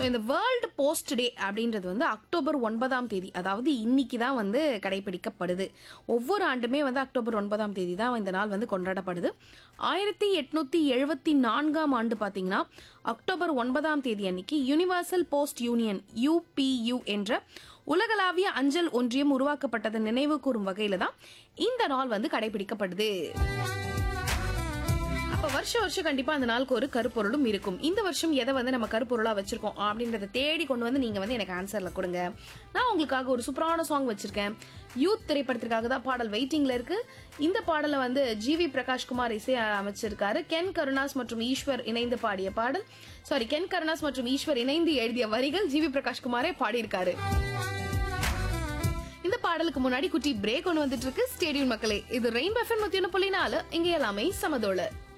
so இந்த world post டே அப்படின்றது வந்து அக்டோபர் ஒன்பதாம் தேதி அதாவது இன்னைக்கு தான் வந்து கடைபிடிக்கப்படுது ஒவ்வொரு ஆண்டுமே வந்து அக்டோபர் ஒன்பதாம் தேதி தான் இந்த நாள் வந்து கொண்டாடப்படுது ஆயிரத்தி எட்நூத்தி எழுபத்தி நான்காம் ஆண்டு பார்த்தீங்கன்னா அக்டோபர் ஒன்பதாம் தேதி அன்னைக்கு யுனிவர்சல் போஸ்ட் யூனியன் யூபியு என்ற உலகளாவிய அஞ்சல் ஒன்றியம் உருவாக்கப்பட்டதை நினைவு கூறும் வகையில தான் இந்த நாள் வந்து கடைபிடிக்கப்படுது அப்ப வருஷம் வருஷம் கண்டிப்பா அந்த நாளுக்கு ஒரு கருப்பொருளும் இருக்கும் இந்த வருஷம் எதை வந்து நம்ம கருப்பொருளா வச்சிருக்கோம் அப்படின்றத தேடி கொண்டு வந்து நீங்க வந்து எனக்கு ஆன்சர்ல கொடுங்க நான் உங்களுக்காக ஒரு சூப்பரான சாங் வச்சிருக்கேன் யூத் திரைப்படத்திற்காக தான் பாடல் வெயிட்டிங்ல இருக்கு இந்த பாடலை வந்து ஜிவி பிரகாஷ்குமார் இசை அமைச்சிருக்காரு கென் கருணாஸ் மற்றும் ஈஸ்வர் இணைந்து பாடிய பாடல் சாரி கென் கருணாஸ் மற்றும் ஈஸ்வர் இணைந்து எழுதிய வரிகள் ஜிவி பிரகாஷ்குமாரே பாடியிருக்காரு இந்த பாடலுக்கு முன்னாடி குட்டி பிரேக் ஒன்று வந்துட்டு இருக்கு ஸ்டேடியம் மக்களே இது ரெயின் பஃபன் நூத்தி ஒன்று புள்ளி நாலு இங்க எல்லாமே சமதோள